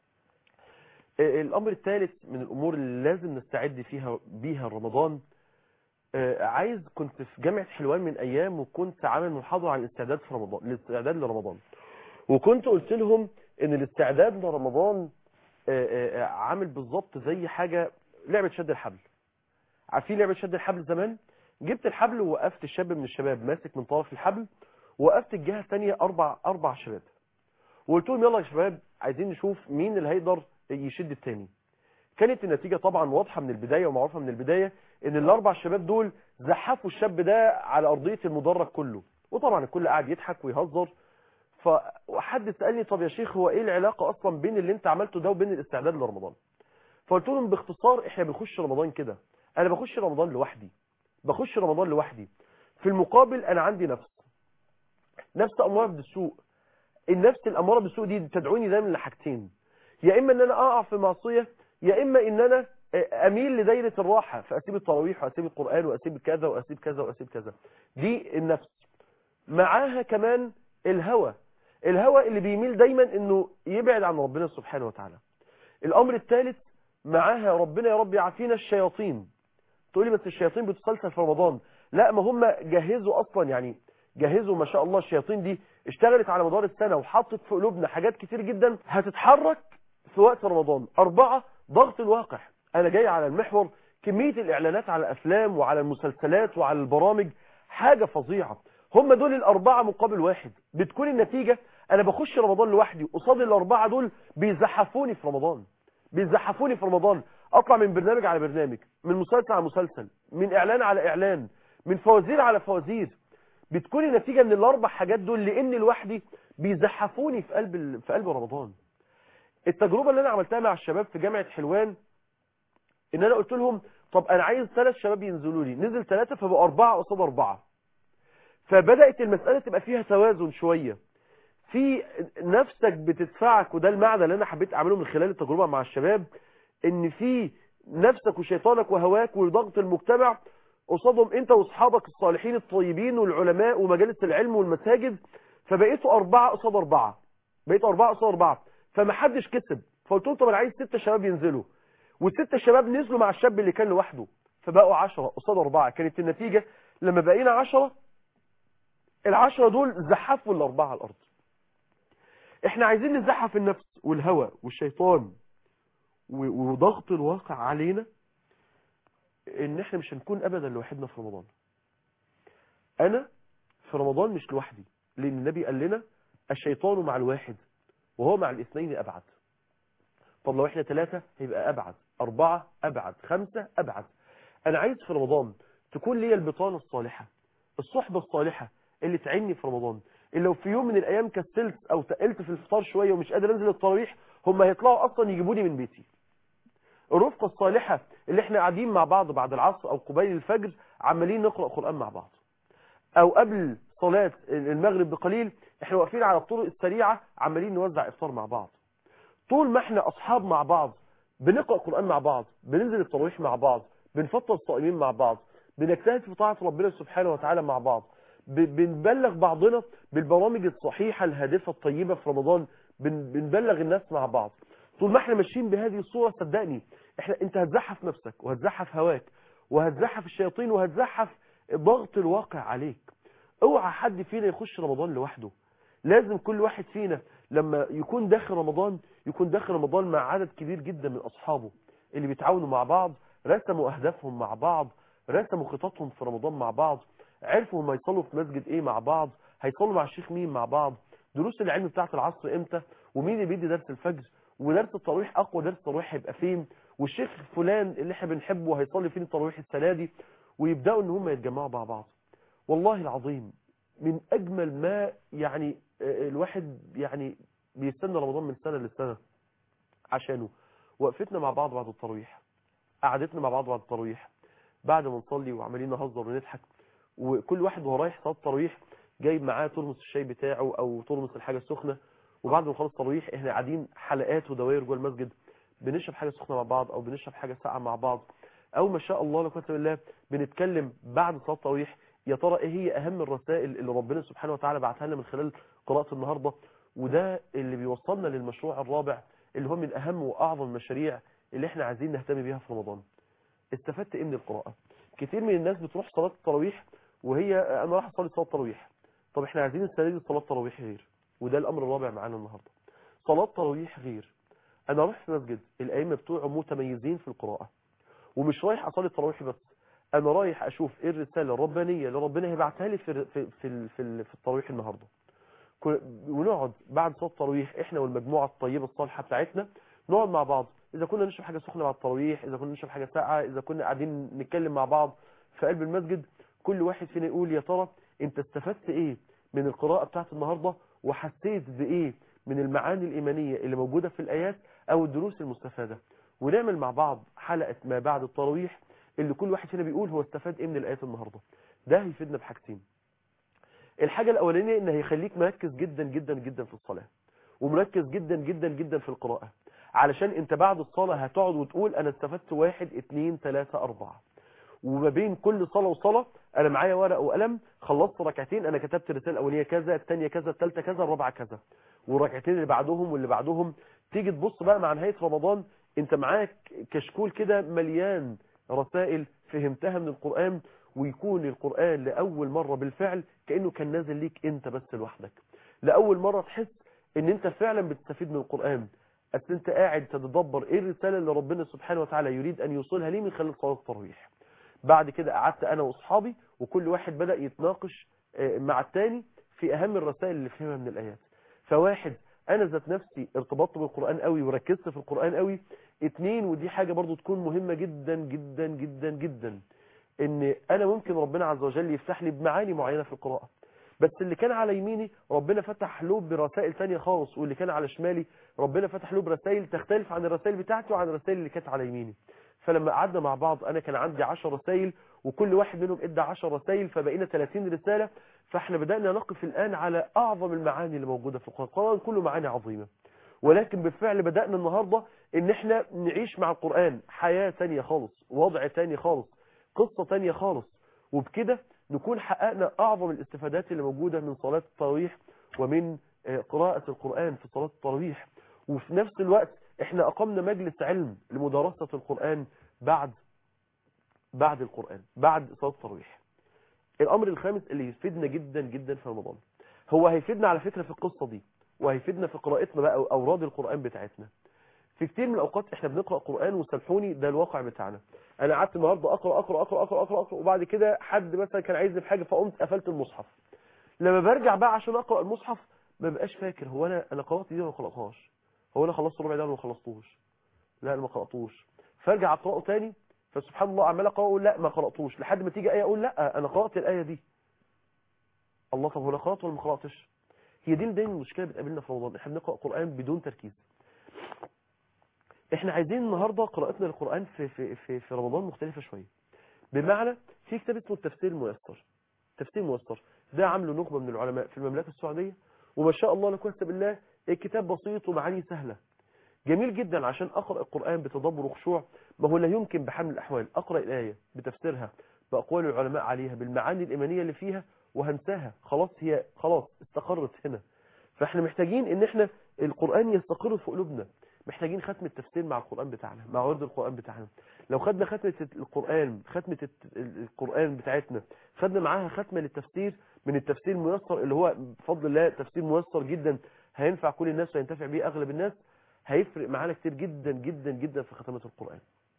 الامر الثالث من الامور اللي لازم نستعد فيها بيها رمضان عايز كنت في جامعة حلوان من ايام وكنت عامل محاضرة عن الاستعداد في رمضان الاستعداد لرمضان وكنت قلت لهم ان الاستعداد لرمضان آه، آه، عامل بالظبط زي حاجه لعبه شد الحبل عارفين لعبه شد الحبل زمان جبت الحبل ووقفت الشاب من الشباب ماسك من طرف الحبل وقفت الجهه الثانيه اربع اربع شباب وقلت لهم يلا يا شباب عايزين نشوف مين اللي هيقدر يشد التاني كانت النتيجة طبعا واضحة من البداية ومعروفة من البداية ان الاربع شباب دول زحفوا الشاب ده على ارضية المدرج كله وطبعا الكل قاعد يضحك ويهزر فحد سألني طب يا شيخ هو ايه العلاقة اصلا بين اللي انت عملته ده وبين الاستعداد لرمضان فقلت لهم باختصار احنا بنخش رمضان كده انا بخش رمضان لوحدي بخش رمضان لوحدي في المقابل انا عندي نفس نفس اماره بالسوء النفس الاماره بالسوء دي تدعوني دايما لحاجتين يا اما ان انا اقع في معصيه يا اما ان انا اميل لدايره الراحه فاسيب التراويح واسيب القران واسيب كذا واسيب كذا واسيب كذا دي النفس معاها كمان الهوى الهوى اللي بيميل دايما انه يبعد عن ربنا سبحانه وتعالى الامر الثالث معاها ربنا يا رب يعافينا الشياطين تقولي بس الشياطين بتسلسل في رمضان لا ما هم جهزوا اصلا يعني جهزوا ما شاء الله الشياطين دي اشتغلت على مدار السنة وحطت في قلوبنا حاجات كتير جدا هتتحرك في وقت رمضان أربعة ضغط الواقع أنا جاي على المحور كمية الإعلانات على الأفلام وعلى المسلسلات وعلى البرامج حاجة فظيعة هم دول الأربعة مقابل واحد بتكون النتيجة أنا بخش رمضان لوحدي قصاد الأربعة دول بيزحفوني في رمضان بيزحفوني في رمضان أطلع من برنامج على برنامج من مسلسل على مسلسل من إعلان على إعلان من فوازير على فوازير بتكون النتيجة من الأربع حاجات دول لأن لوحدي بيزحفوني في قلب ال- في قلب رمضان التجربة اللي أنا عملتها مع الشباب في جامعة حلوان إن أنا قلت لهم طب أنا عايز ثلاث شباب ينزلوا لي نزل ثلاثة فبقوا أربعة قصاد أربعة فبدأت المسألة تبقى فيها توازن شوية في نفسك بتدفعك وده المعنى اللي أنا حبيت أعمله من خلال التجربة مع الشباب إن في نفسك وشيطانك وهواك وضغط المجتمع قصادهم انت واصحابك الصالحين الطيبين والعلماء ومجالس العلم والمساجد فبقيتوا أربعة قصاد أربعة بقيتوا أربعة قصاد أربعة فمحدش كسب فقلت لهم طب أنا عايز ستة شباب ينزلوا والستة شباب نزلوا مع الشاب اللي كان لوحده فبقوا عشرة قصاد أربعة كانت النتيجة لما بقينا عشرة العشرة دول زحفوا الأربعة على الأرض احنا عايزين نزحف النفس والهوى والشيطان و- وضغط الواقع علينا ان احنا مش هنكون ابدا لوحدنا في رمضان انا في رمضان مش لوحدي لان النبي قال لنا الشيطان مع الواحد وهو مع الاثنين ابعد طب لو احنا ثلاثة هيبقى ابعد اربعة ابعد خمسة ابعد انا عايز في رمضان تكون لي البطانة الصالحة الصحبة الصالحة اللي تعني في رمضان اللي لو في يوم من الايام كسلت او تقلت في الفطار شوية ومش قادر انزل التراويح هم هيطلعوا اصلا يجيبوني من بيتي الرفقة الصالحة اللي احنا قاعدين مع بعض بعد العصر او قبيل الفجر عمالين نقرأ قرآن مع بعض او قبل صلاة المغرب بقليل احنا واقفين على الطرق السريعة عمالين نوزع افطار مع بعض طول ما احنا اصحاب مع بعض بنقرأ قرآن مع بعض بننزل التراويح مع بعض بنفطر الصائمين مع بعض بنجتهد في طاعة ربنا سبحانه وتعالى مع بعض ب- بنبلغ بعضنا بالبرامج الصحيحة الهادفة الطيبة في رمضان بن- بنبلغ الناس مع بعض طول ما احنا ماشيين بهذه الصورة صدقني احنا انت هتزحف نفسك وهتزحف هواك وهتزحف الشياطين وهتزحف ضغط الواقع عليك اوعى حد فينا يخش رمضان لوحده لازم كل واحد فينا لما يكون داخل رمضان يكون داخل رمضان مع عدد كبير جدا من اصحابه اللي بيتعاونوا مع بعض رسموا اهدافهم مع بعض رسموا خططهم في رمضان مع بعض عرفوا هم يصلوا في مسجد ايه مع بعض هيصلوا مع الشيخ مين مع بعض دروس العلم بتاعت العصر امتى ومين اللي بيدي درس الفجر ودرس التراويح اقوى درس تراويح هيبقى فين والشيخ فلان اللي احنا بنحبه هيصلي فين التراويح السنه دي ويبداوا ان هم يتجمعوا مع بعض والله العظيم من اجمل ما يعني آه، الواحد يعني بيستنى رمضان من سنه لسنه عشانه وقفتنا مع بعض بعد التراويح قعدتنا مع بعض بعد التراويح بعد ما نصلي وعمالين نهزر ونضحك وكل واحد وهو رايح صلاه التراويح جايب معاه ترمس الشاي بتاعه او ترمس الحاجه السخنه وبعد ما نخلص التراويح احنا قاعدين حلقات ودوائر جوه المسجد بنشرب حاجه سخنه مع بعض او بنشرب حاجه ساقعه مع بعض او ما شاء الله لا قوه الا بالله بنتكلم بعد صلاه التراويح يا ترى ايه هي اهم الرسائل اللي ربنا سبحانه وتعالى بعتها لنا من خلال قراءه النهارده وده اللي بيوصلنا للمشروع الرابع اللي هو من اهم واعظم المشاريع اللي احنا عايزين نهتم بيها في رمضان استفدت ايه من القراءه كتير من الناس بتروح صلاه التراويح وهي انا راح اصلي صلاه التراويح طب احنا عايزين السنه دي صلاه التراويح غير وده الامر الرابع معانا النهارده صلاه تراويح غير انا رايح في مسجد الائمه بتوعه متميزين في القراءه ومش رايح اصلي التراويح بس انا رايح اشوف ايه الرساله الربانيه اللي ربنا هيبعتها لي في في في, في, في التراويح النهارده كل- ونقعد بعد صلاه التراويح احنا والمجموعه الطيبه الصالحه بتاعتنا نقعد مع بعض اذا كنا نشرب حاجه سخنه بعد التراويح اذا كنا نشرب حاجه ساقعه اذا كنا قاعدين نتكلم مع بعض في قلب المسجد كل واحد فينا يقول يا ترى انت استفدت ايه من القراءه بتاعت النهارده وحسيت بايه من المعاني الايمانيه اللي موجوده في الايات او الدروس المستفاده ونعمل مع بعض حلقه ما بعد التراويح اللي كل واحد فينا بيقول هو استفاد ايه من الايات النهارده ده هيفيدنا بحاجتين الحاجه الاولانيه ان هيخليك مركز جدا جدا جدا في الصلاه ومركز جدا جدا جدا في القراءه علشان انت بعد الصلاه هتقعد وتقول انا استفدت واحد اتنين تلاته اربعه وما بين كل صلاه وصلاه انا معايا ورقه وقلم خلصت ركعتين انا كتبت الرساله الاولانيه كذا الثانيه كذا الثالثه كذا الرابعه كذا والركعتين اللي بعدهم واللي بعدهم تيجي تبص بقى مع نهايه رمضان انت معاك كشكول كده مليان رسائل فهمتها من القران ويكون القران لاول مره بالفعل كانه كان نازل ليك انت بس لوحدك لاول مره تحس ان انت فعلا بتستفيد من القران اصل انت قاعد تتدبر ايه الرساله اللي ربنا سبحانه وتعالى يريد ان يوصلها لي من خلال صلاه التراويح بعد كده قعدت انا واصحابي وكل واحد بدأ يتناقش آه، مع التاني في اهم الرسائل اللي فهمها من الايات فواحد انا ذات نفسي ارتبطت بالقرآن قوي وركزت في القرآن قوي اتنين ودي حاجة برضو تكون مهمة جدا جدا جدا جدا ان انا ممكن ربنا عز وجل يفتح لي بمعاني معينة في القراءة بس اللي كان على يميني ربنا فتح له برسائل تانية خالص واللي كان على شمالي ربنا فتح له برسائل تختلف عن الرسائل بتاعتي وعن الرسائل اللي كانت على يميني فلما قعدنا مع بعض انا كان عندي 10 رسائل وكل واحد منهم ادى 10 رسائل فبقينا 30 رسالة فاحنا بدأنا نقف الآن على أعظم المعاني اللي موجودة في القرآن القرآن كله معاني عظيمة ولكن بالفعل بدأنا النهاردة ان احنا نعيش مع القرآن حياة تانية خالص وضع تاني خالص قصة تانية خالص وبكده نكون حققنا أعظم الاستفادات اللي موجودة من صلاة التراويح ومن آه، قراءة القرآن في صلاة التراويح وفي نفس الوقت احنا أقمنا مجلس علم لمدارسة القرآن بعد بعد القرآن بعد صلاة التراويح الأمر الخامس اللي يفيدنا جدا جدا في رمضان هو هيفيدنا على فكرة في القصة دي وهيفيدنا في قراءتنا بقى أوراد القرآن بتاعتنا في كتير من الأوقات احنا بنقرأ قرآن وسامحوني ده الواقع بتاعنا أنا قعدت النهاردة أقرأ أقرأ أقرأ أقرأ أقرأ, أقرأ وبعد كده حد مثلا كان عايزني في حاجة فقمت قفلت المصحف لما برجع بقى عشان أقرأ المصحف ما بقاش فاكر هو أنا أنا قرأت دي ولا ما قرأتهاش هو أنا خلصت ربع ده ولا ما خلصتوش لا أنا ما قرأتوش فارجع أقرأه تاني فسبحان الله عمال اقرا اقول لا ما قراتوش لحد ما تيجي ايه اقول لا انا قرات الايه دي الله طب هو انا قرات ولا ما قراتش هي دي دايما المشكله بتقابلنا في رمضان احنا بنقرا قران بدون تركيز احنا عايزين النهارده قراءتنا للقران في في في, في رمضان مختلفه شويه بمعنى في كتاب اسمه التفسير الميسر تفسير ميسر ده عامله نخبه من العلماء في المملكه السعوديه وما شاء الله لا قوه بالله الكتاب بسيط ومعانيه سهله جميل جدا عشان اقرا القران بتدبر وخشوع ما هو لا يمكن بحمل الاحوال اقرا الايه بتفسيرها باقوال العلماء عليها بالمعاني الايمانيه اللي فيها وهنساها خلاص هي خلاص استقرت هنا فاحنا محتاجين ان احنا القران يستقر في قلوبنا محتاجين ختم التفسير مع القران بتاعنا مع ورد القران بتاعنا لو خدنا ختمه القران ختمه الت- القران بتاعتنا خدنا معاها ختمه للتفسير من التفسير الميسر اللي هو بفضل الله تفسير ميسر جدا هينفع كل الناس وينتفع بيه اغلب الناس هيفرق معانا كتير جدا جدا جدا في ختمات القرآن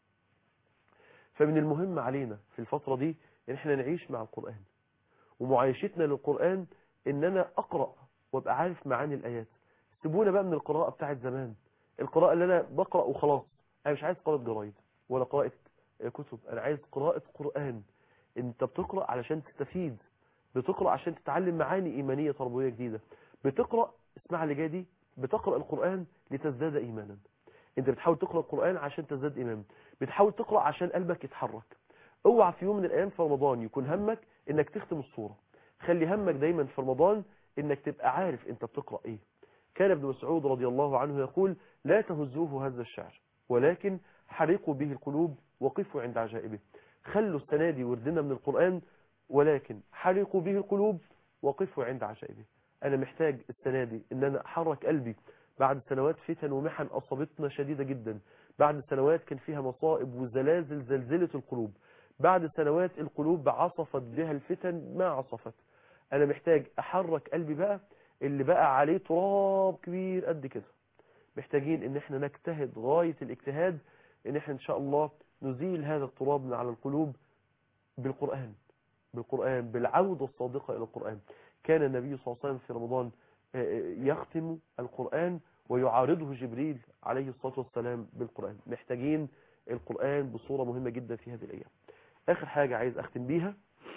فمن المهم علينا في الفترة دي ان احنا نعيش مع القرآن ومعايشتنا للقرآن ان انا اقرأ وابقى عارف معاني الايات سيبونا بقى من القراءة بتاعت زمان القراءة اللي انا بقرأ وخلاص انا مش عايز قراءة جرايد ولا قراءة كتب انا عايز قراءة قرآن انت بتقرأ علشان تستفيد بتقرأ عشان تتعلم معاني ايمانية تربوية جديدة بتقرأ اسمع اللي جاي دي بتقرأ القرآن لتزداد ايمانا انت بتحاول تقرأ القرآن عشان تزداد ايمان بتحاول تقرأ عشان قلبك يتحرك اوعى في يوم من الايام في رمضان يكون همك انك تختم الصورة خلي همك دايما في رمضان انك تبقى عارف انت بتقرأ ايه كان ابن مسعود رضي الله عنه يقول لا تهزوه هذا الشعر ولكن حرقوا به القلوب وقفوا عند عجائبه خلوا السنة دي وردنا من القرآن ولكن حرقوا به القلوب وقفوا عند عجائبه انا محتاج السنة دي ان انا احرك قلبي بعد سنوات فتن ومحن اصابتنا شديدة جدا بعد سنوات كان فيها مصائب وزلازل زلزلة القلوب بعد سنوات القلوب عصفت بها الفتن ما عصفت انا محتاج احرك قلبي بقى اللي بقى عليه تراب كبير قد كده محتاجين ان احنا نجتهد غاية الاجتهاد ان احنا ان شاء الله نزيل هذا التراب من على القلوب بالقرآن بالقرآن بالعودة الصادقة الى القرآن كان النبي صلى الله عليه وسلم في رمضان يختم القرآن ويعارضه جبريل عليه الصلاة والسلام بالقرآن محتاجين القرآن بصورة مهمة جدا في هذه الأيام آخر حاجة عايز أختم بيها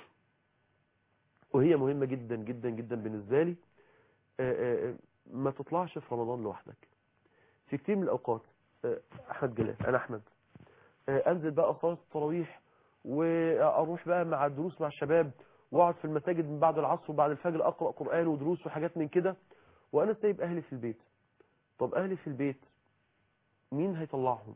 وهي مهمة جدا جدا جدا بالنسبة لي ما تطلعش في رمضان لوحدك في كتير من الأوقات أحمد جلال أنا أحمد أنزل بقى صلاة التراويح وأروح بقى مع الدروس مع الشباب واقعد في المساجد من بعد العصر وبعد الفجر أقرأ قرآن ودروس وحاجات من كده وأنا سايب أهلي في البيت طب أهلي في البيت مين هيطلعهم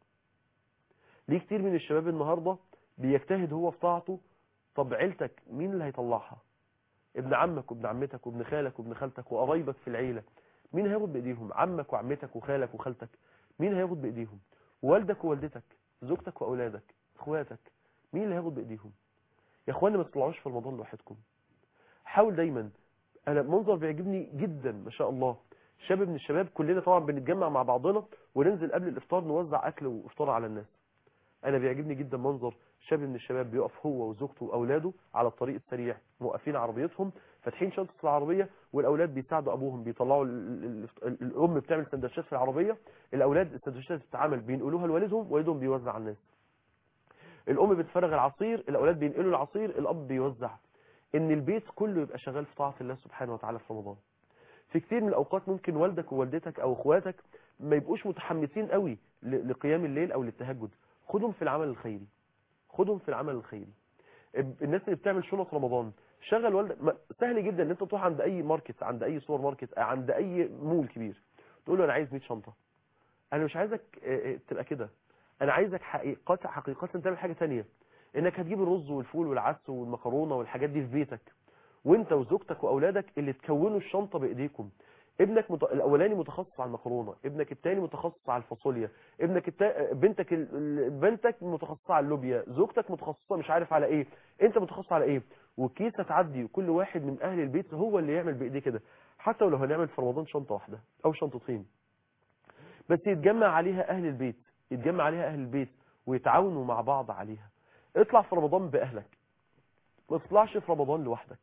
ليه كتير من الشباب النهاردة بيجتهد هو في طاعته طب عيلتك مين اللي هيطلعها ابن عمك وابن عمتك وابن خالك وابن خالتك وقرايبك في العيلة مين هياخد بإيديهم عمك وعمتك وخالك وخالتك مين هياخد بإيديهم والدك ووالدتك زوجتك وأولادك اخواتك مين اللي هياخد بإيديهم يا اخواني ما تطلعوش في رمضان لوحدكم حاول دايما انا منظر بيعجبني جدا ما شاء الله شاب من الشباب كلنا طبعا بنتجمع مع بعضنا وننزل قبل الافطار نوزع اكل وافطار على الناس انا بيعجبني جدا منظر شاب من الشباب بيقف هو وزوجته واولاده على الطريق السريع موقفين عربيتهم فاتحين شنطه العربيه والاولاد بيساعدوا ابوهم بيطلعوا الام بتعمل سندوتشات في العربيه الاولاد السندوتشات بتتعمل بينقلوها لوالدهم والدهم بيوزع على الناس الام بتفرغ العصير الاولاد بينقلوا العصير الاب بيوزع ان البيت كله يبقى شغال في طاعه الله سبحانه وتعالى في رمضان في كتير من الاوقات ممكن والدك ووالدتك او اخواتك ما يبقوش متحمسين قوي لقيام الليل او للتهجد خدهم في العمل الخيري خدهم في العمل الخيري الناس اللي بتعمل شنط رمضان شغل والدك سهل جدا ان انت تروح عند اي ماركت عند اي سوبر ماركت عند اي مول كبير تقول له انا عايز 100 شنطه انا مش عايزك تبقى كده انا عايزك حقيقة حقيقة تعمل حاجة تانية انك هتجيب الرز والفول والعدس والمكرونة والحاجات دي في بيتك وانت وزوجتك واولادك اللي تكونوا الشنطة بايديكم ابنك مت... الاولاني متخصص على المكرونه ابنك الثاني متخصص على الفاصوليا ابنك التا... بنتك ال... بنتك متخصصه على اللوبيا زوجتك متخصصه مش عارف على ايه انت متخصص على ايه والكيسه تعدي وكل واحد من اهل البيت هو اللي يعمل بايديه كده حتى ولو هنعمل في رمضان شنطه واحده او شنطتين بس يتجمع عليها اهل البيت يتجمع عليها اهل البيت ويتعاونوا مع بعض عليها اطلع في رمضان باهلك ما تطلعش في رمضان لوحدك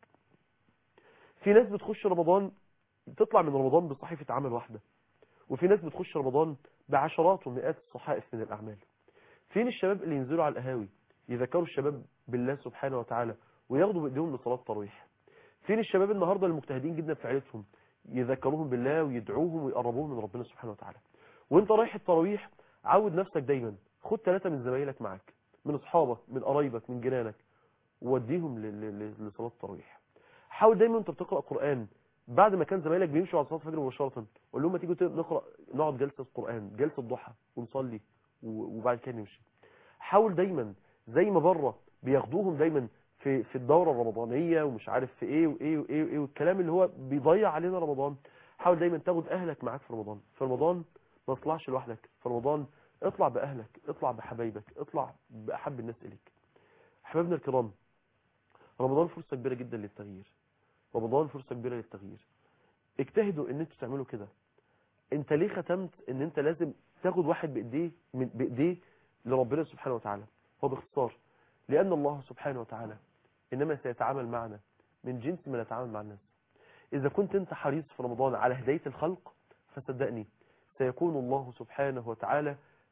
في ناس بتخش رمضان تطلع من رمضان بصحيفة عمل واحدة وفي ناس بتخش رمضان بعشرات ومئات الصحائف من الأعمال فين الشباب اللي ينزلوا على القهاوي يذكروا الشباب بالله سبحانه وتعالى وياخدوا بإيديهم لصلاة التراويح فين الشباب النهاردة المجتهدين جدا في عيلتهم يذكروهم بالله ويدعوهم ويقربوهم من ربنا سبحانه وتعالى وانت رايح التراويح عود نفسك دايما خد ثلاثة من زمايلك معاك من اصحابك من قرايبك من جيرانك ووديهم لصلاة التراويح حاول دايما انت بتقرأ قرآن بعد ما كان زمايلك بيمشوا على صلاه الفجر مباشره قول لهم ما تيجوا نقرا نقعد جلسه قران جلسه ضحى ونصلي وبعد كده نمشي حاول دايما زي ما بره بياخدوهم دايما في في الدوره الرمضانيه ومش عارف في ايه وايه وايه وايه والكلام اللي هو بيضيع علينا رمضان حاول دايما تاخد اهلك معاك في رمضان في رمضان ما تطلعش لوحدك في رمضان اطلع باهلك اطلع بحبايبك اطلع باحب الناس اليك احبابنا الكرام رمضان فرصه كبيره جدا للتغيير رمضان فرصة كبيرة للتغيير اجتهدوا ان انتوا تعملوا كده انت ليه ختمت ان انت لازم تاخد واحد بايديه من بايديه لربنا سبحانه وتعالى هو باختصار لان الله سبحانه وتعالى انما سيتعامل معنا من جنس ما نتعامل مع الناس اذا كنت انت حريص في رمضان على هداية الخلق فصدقني سيكون الله سبحانه وتعالى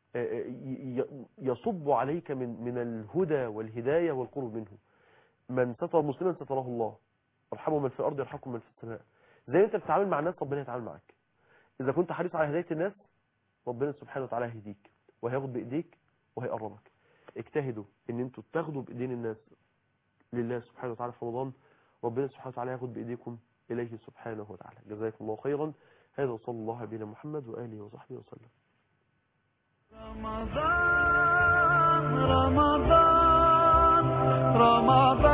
يصب عليك من من الهدى والهداية والقرب منه من ستر مسلما ستره الله ارحموا من في الارض يرحمكم من في السماء زي انت بتتعامل مع الناس ربنا يتعامل معاك اذا كنت حريص على هدايه الناس ربنا سبحانه وتعالى هيهديك وهياخد بايديك وهيقربك اجتهدوا ان انتوا تاخدوا بايدين الناس لله سبحانه وتعالى في رمضان ربنا سبحانه وتعالى ياخد بايديكم اليه سبحانه وتعالى جزاكم الله خيرا هذا وصلى الله على نبينا محمد واله وصحبه وسلم رمضان رمضان رمضان